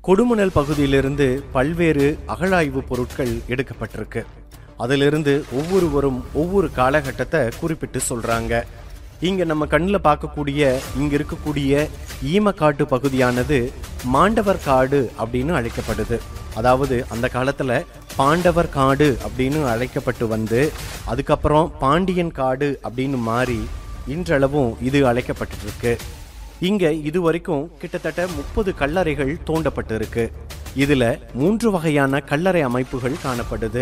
கொடுமணல் பகுதியிலிருந்து பல்வேறு அகழாய்வு பொருட்கள் எடுக்கப்பட்டிருக்கு அதிலிருந்து ஒவ்வொருவரும் ஒவ்வொரு காலகட்டத்தை குறிப்பிட்டு சொல்றாங்க இங்க நம்ம கண்ணில் பார்க்கக்கூடிய இங்க இருக்கக்கூடிய ஈமக்காட்டு பகுதியானது மாண்டவர் காடு அப்படின்னு அழைக்கப்படுது அதாவது அந்த காலத்துல பாண்டவர் காடு அப்படின்னு அழைக்கப்பட்டு வந்து அதுக்கப்புறம் பாண்டியன் காடு அப்படின்னு மாறி இன்றளவும் இது அழைக்கப்பட்டு இருக்கு இங்க இதுவரைக்கும் கிட்டத்தட்ட முப்பது கல்லறைகள் தோண்டப்பட்டு இருக்கு இதுல மூன்று வகையான கல்லறை அமைப்புகள் காணப்படுது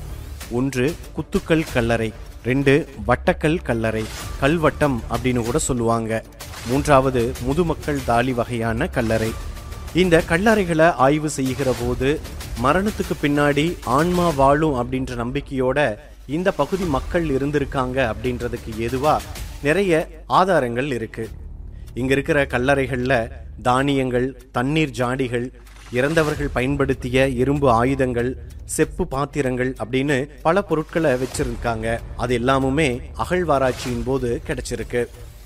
ஒன்று குத்துக்கல் கல்லறை ரெண்டு வட்டக்கல் கல்லறை கல்வட்டம் அப்படின்னு கூட சொல்லுவாங்க மூன்றாவது முதுமக்கள் தாலி வகையான கல்லறை இந்த கல்லறைகளை ஆய்வு செய்கிற போது மரணத்துக்கு பின்னாடி ஆன்மா வாழும் அப்படின்ற நம்பிக்கையோட இந்த பகுதி மக்கள் இருந்திருக்காங்க அப்படின்றதுக்கு ஏதுவா நிறைய ஆதாரங்கள் இருக்கு இங்க இருக்கிற கல்லறைகள்ல தானியங்கள் தண்ணீர் ஜாடிகள் இறந்தவர்கள் பயன்படுத்திய இரும்பு ஆயுதங்கள் செப்பு பாத்திரங்கள் அப்படின்னு பல பொருட்களை வச்சிருக்காங்க அது எல்லாமுமே அகழ்வாராய்ச்சியின் போது கிடைச்சிருக்கு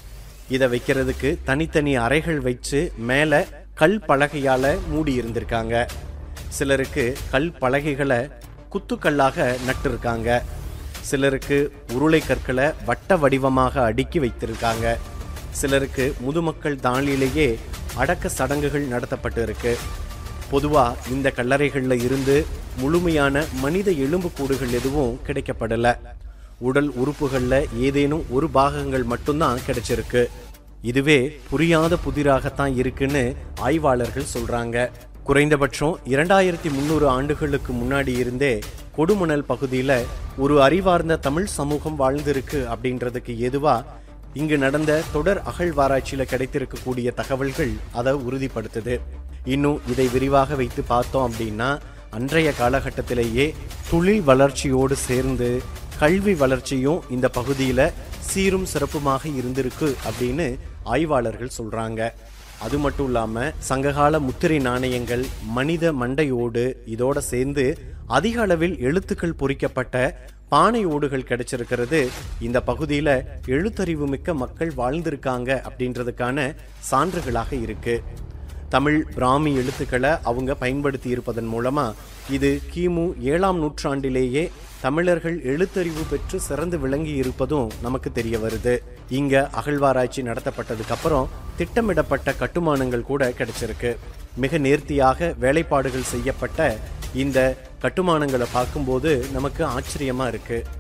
இதை வைக்கிறதுக்கு தனித்தனி அறைகள் வச்சு மேல கல் பலகையால மூடி இருந்திருக்காங்க சிலருக்கு கல் பலகைகளை குத்துக்கல்லாக நட்டிருக்காங்க சிலருக்கு உருளை கற்களை வட்ட வடிவமாக அடுக்கி வைத்திருக்காங்க சிலருக்கு முதுமக்கள் தாளிலேயே அடக்க சடங்குகள் நடத்தப்பட்டு இருக்கு பொதுவா இந்த கல்லறைகள்ல இருந்து முழுமையான மனித எலும்புக்கூடுகள் எதுவும் கிடைக்கப்படல உடல் உறுப்புகள்ல ஏதேனும் ஒரு பாகங்கள் மட்டும்தான் கிடைச்சிருக்கு இதுவே புரியாத புதிராகத்தான் இருக்குன்னு ஆய்வாளர்கள் சொல்றாங்க குறைந்தபட்சம் இரண்டாயிரத்தி முந்நூறு ஆண்டுகளுக்கு முன்னாடி இருந்தே கொடுமணல் பகுதியில ஒரு அறிவார்ந்த தமிழ் சமூகம் வாழ்ந்திருக்கு அப்படின்றதுக்கு எதுவா இங்கு நடந்த தொடர் அகழ்வாராய்ச்சியில கிடைத்திருக்கக்கூடிய தகவல்கள் அதை உறுதிப்படுத்துது இன்னும் இதை விரிவாக வைத்து பார்த்தோம் அப்படின்னா அன்றைய காலகட்டத்திலேயே தொழில் வளர்ச்சியோடு சேர்ந்து கல்வி வளர்ச்சியும் இந்த பகுதியில சீரும் சிறப்புமாக இருந்திருக்கு அப்படின்னு ஆய்வாளர்கள் சொல்றாங்க அது மட்டும் இல்லாம சங்ககால முத்திரை நாணயங்கள் மனித மண்டையோடு இதோட சேர்ந்து அதிக அளவில் எழுத்துக்கள் பொறிக்கப்பட்ட பானை ஓடுகள் கிடைச்சிருக்கிறது இந்த பகுதியில எழுத்தறிவு மிக்க மக்கள் வாழ்ந்திருக்காங்க அப்படின்றதுக்கான சான்றுகளாக இருக்கு தமிழ் பிராமி எழுத்துக்களை அவங்க பயன்படுத்தி இருப்பதன் மூலமா இது கிமு ஏழாம் நூற்றாண்டிலேயே தமிழர்கள் எழுத்தறிவு பெற்று சிறந்து விளங்கி இருப்பதும் நமக்கு தெரிய வருது இங்க அகழ்வாராய்ச்சி நடத்தப்பட்டதுக்கு அப்புறம் திட்டமிடப்பட்ட கட்டுமானங்கள் கூட கிடைச்சிருக்கு மிக நேர்த்தியாக வேலைப்பாடுகள் செய்யப்பட்ட இந்த கட்டுமானங்களை பார்க்கும்போது நமக்கு ஆச்சரியமா இருக்கு